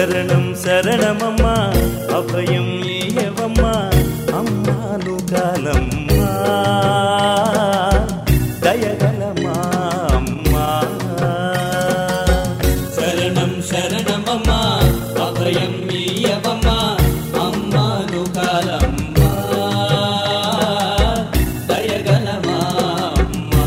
శరణం శరణమమ్మా అభయం ఏయవమ్మా అమ్మాను కాలమ్మా దయగలమా అమ్మా శరణం శరణమమ్మా అభయం మీయవమ్మా అమ్మాను కాలమ్మా దయగలమా అమ్మా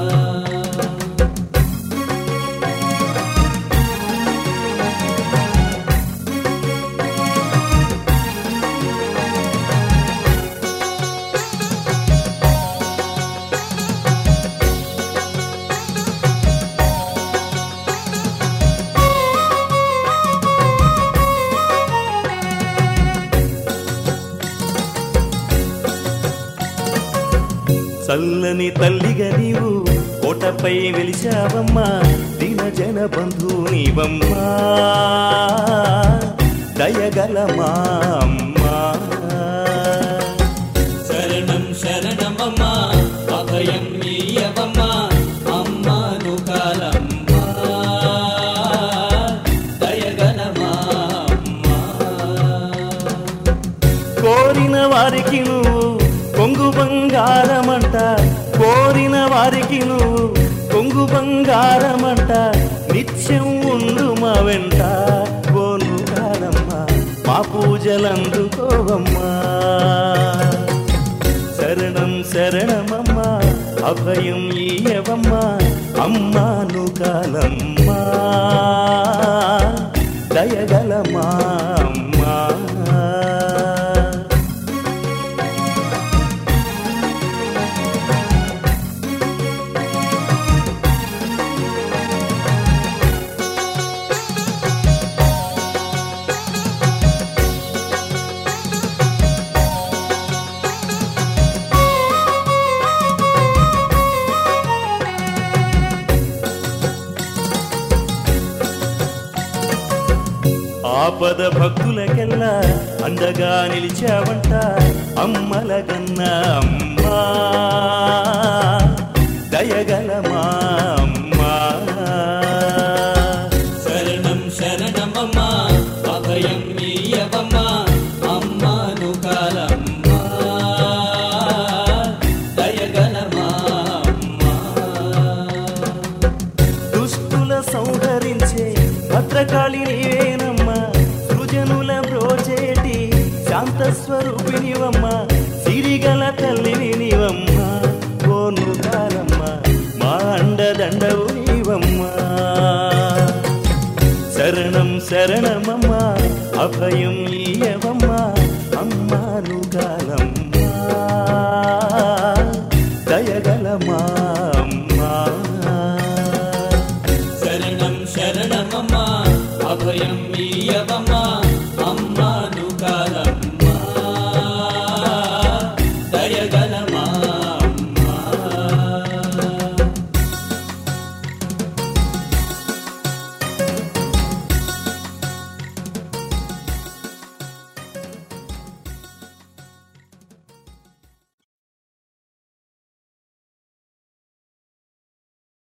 చల్లని తల్లిగా నీవు కోటపై వెలిచావమ్మా దిన జన బంధు నీవమ్మా దయగలమా అమ్మా శరణం శరణమమ్మా అభయం మీయవమ్మా అమ్మాను కాలమ్మా దయగలమా అమ్మా కోరిన వారికి నువ్వు కొంగు బంగారమంట కోరిన వారికి నువ్వు కొంగు బంగారమంట నిత్యం ఉండు మా వెంట కోను కాలమ్మా మా పూజలందుకోవమ్మా శరణం శరణమమ్మా అభయం ఈయవమ్మా అమ్మాను కాలమ్మా దయగలమా అమ్మా ఆపద భక్తులకెల్లా అండగా నిలిచావంట అమ్మల గన్న అమ్మా దయగలమా అమ్మా శరణం శరణమమ్మా అభయం మీయవమ్మా అమ్మాను కాలమ్మా దయగలమా అమ్మా దుష్టుల సంహరించే భద్రకాళి నీవేనమ్మా సృజనుల బ్రోచేటి శాంత స్వరూపినివమ్మా సిరిగల తల్లిని నీవమ్మా కోను కాలమ్మా మా అండదండవు నీవమ్మా శరణం శరణమమ్మా అభయం ఈయవ